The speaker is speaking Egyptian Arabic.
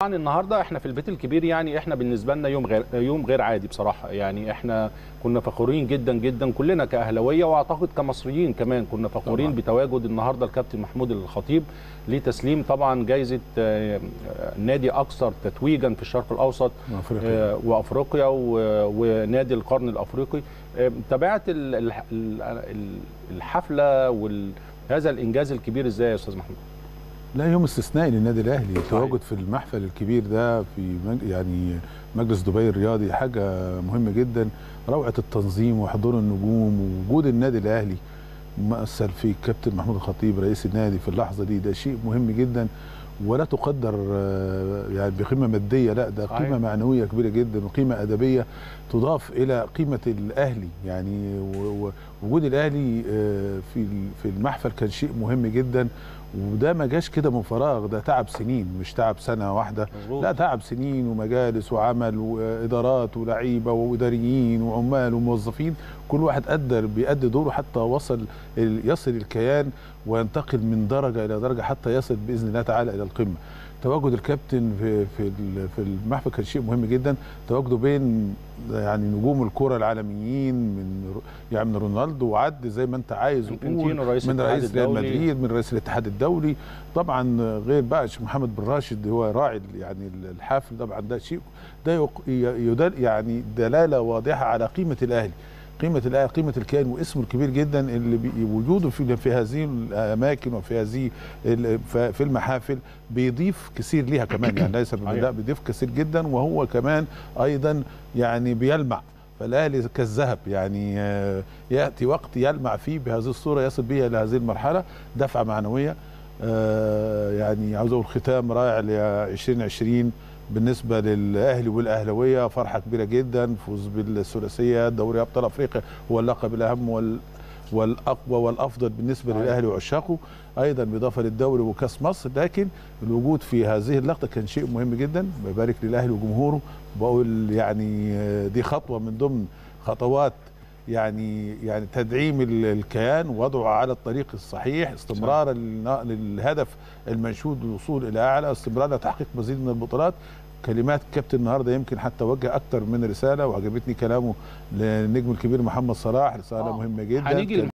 طبعا النهارده احنا في البيت الكبير يعني احنا بالنسبه لنا يوم غير يوم غير عادي بصراحه يعني احنا كنا فخورين جدا جدا كلنا كاهلاويه واعتقد كمصريين كمان كنا فخورين طبعاً. بتواجد النهارده الكابتن محمود الخطيب لتسليم طبعا جائزه آه، آه، نادي اكثر تتويجا في الشرق الاوسط أفريقيا. آه، وافريقيا و- ونادي القرن الافريقي آه، تابعت ال- ال- ال- الحفله وهذا الانجاز الكبير ازاي يا استاذ محمود لا يوم استثنائي للنادي الاهلي التواجد في المحفل الكبير ده في مج... يعني مجلس دبي الرياضي حاجه مهمه جدا روعه التنظيم وحضور النجوم ووجود النادي الاهلي مؤثر في الكابتن محمود الخطيب رئيس النادي في اللحظه دي ده شيء مهم جدا ولا تقدر آه، يعني بقيمه ماديه لا ده صحيح. قيمه معنويه كبيره جدا وقيمه ادبيه تضاف الى قيمه الاهلي يعني و- و- وجود الاهلي آه، في ال- في المحفل كان شيء مهم جدا وده ما جاش كده من فراغ ده تعب سنين مش تعب سنه واحده مظبوط. لا تعب سنين ومجالس وعمل وادارات ولاعيبه واداريين وعمال وموظفين كل واحد قدر بيأدي دوره حتى وصل ال- يصل الكيان وينتقل من درجه الى درجه حتى يصل باذن الله تعالى الى القمه تواجد الكابتن في في ال- في المحفل كان شيء مهم جدا تواجده بين يعني نجوم الكره العالميين من رو- يعني من رونالدو وعد زي ما انت عايز وقول انفانتينو رئيس من الاتحاد رئيس ريال الدولي. مدريد من رئيس الاتحاد الدولي طبعا غير بقى الشيخ محمد بن راشد هو راعي يعني الحافل طبعا ده شيء ده يق- ي- يدل يعني دلاله واضحه على قيمه الاهلي قيمه الاهلي قيمه الكيان واسمه الكبير جدا اللي بي- وجوده في في هذه الاماكن وفي هذه ال- ف- في المحافل بيضيف كثير ليها كمان يعني ليس صحيح. لا بيضيف كثير جدا وهو كمان ايضا يعني بيلمع فالاهلي كالذهب يعني آه، ياتي وقت يلمع فيه بهذه الصوره يصل بها الى هذه المرحله دفعه معنويه آه، يعني عاوز اقول ختام رائع ل 2020 بالنسبه للاهلي والاهلاويه فرحه كبيره جدا فوز بالثلاثيه دوري ابطال افريقيا هو اللقب الاهم وال والاقوى والافضل بالنسبه صحيح. للاهلي وعشاقه ايضا بالاضافه للدوري وكاس مصر لكن الوجود في هذه اللقطه كان شيء مهم جدا ببارك للاهلي وجمهوره بقول يعني آه، دي خطوه من ضمن خطوات يعني يعني تدعيم ال- الكيان ووضعه على الطريق الصحيح استمرارا للن- للهدف المنشود للوصول الى اعلى استمرارا لتحقيق مزيد من البطولات كلمات الكابتن النهارده يمكن حتى وجه اكتر من رساله وعجبتني كلامه للنجم الكبير محمد صلاح رساله آه. مهمه جدا هنيجي